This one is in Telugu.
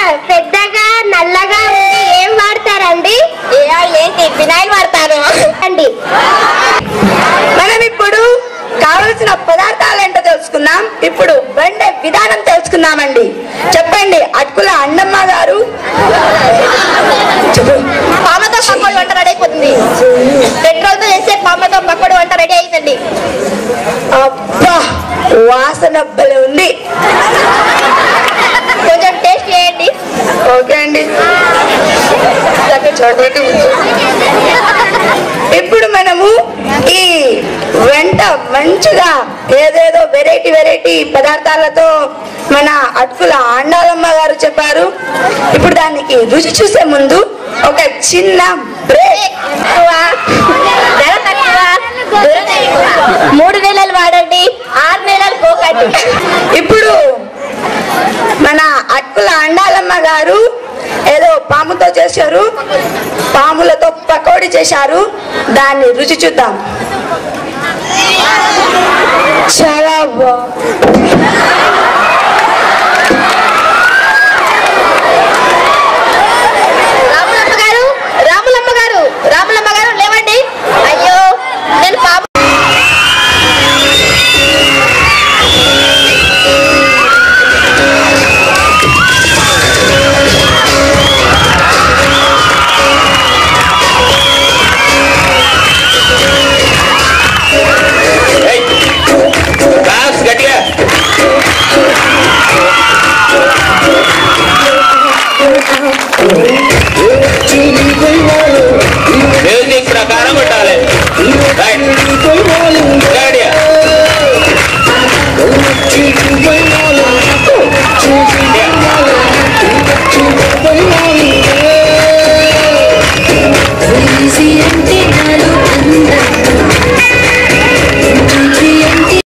పెద్దగా నల్లగా ఉండి ఏం వాడతారండి ఏ ఆయిల్ ఏంటి ఫినాయిల్ వాడతారు అండి మనం ఇప్పుడు కావలసిన పదార్థాలు ఏంటో తెలుసుకుందాం ఇప్పుడు వండే విధానం తెలుసుకుందామండి చెప్పండి అటుకుల అన్నమ్మ గారు చెప్పు. పామతో పకోడి వంట రెడీ అయిపోతుంది పెట్రోల్ తో చేసే పామతో పకోడి వంట రెడీ అయిందండి అబ్బా వాసన భలే ఉంది కొంచెం టేస్ట్ చేయండి ఓకే అండి చూడబెట్టి ఇప్పుడు మనము ఈ వెంట మంచిగా ఏదేదో వెరైటీ వెరైటీ పదార్థాలతో మన అటుకుల ఆండాలమ్మ గారు చెప్పారు ఇప్పుడు దానికి రుచి చూసే ముందు ఒక చిన్న బ్రేక్ తక్కువ ధర తక్కువ దురద ఎక్కువ. మూడు నెలలు వాడండి ఆరు నెలలు పోకండి ఇప్పుడు మన అటుకుల అండాలమ్మ గారు ఏదో పాముతో చేశారు పాములతో పకోడీ చేశారు దాన్ని రుచి చూద్దాం చాలా బాగుంది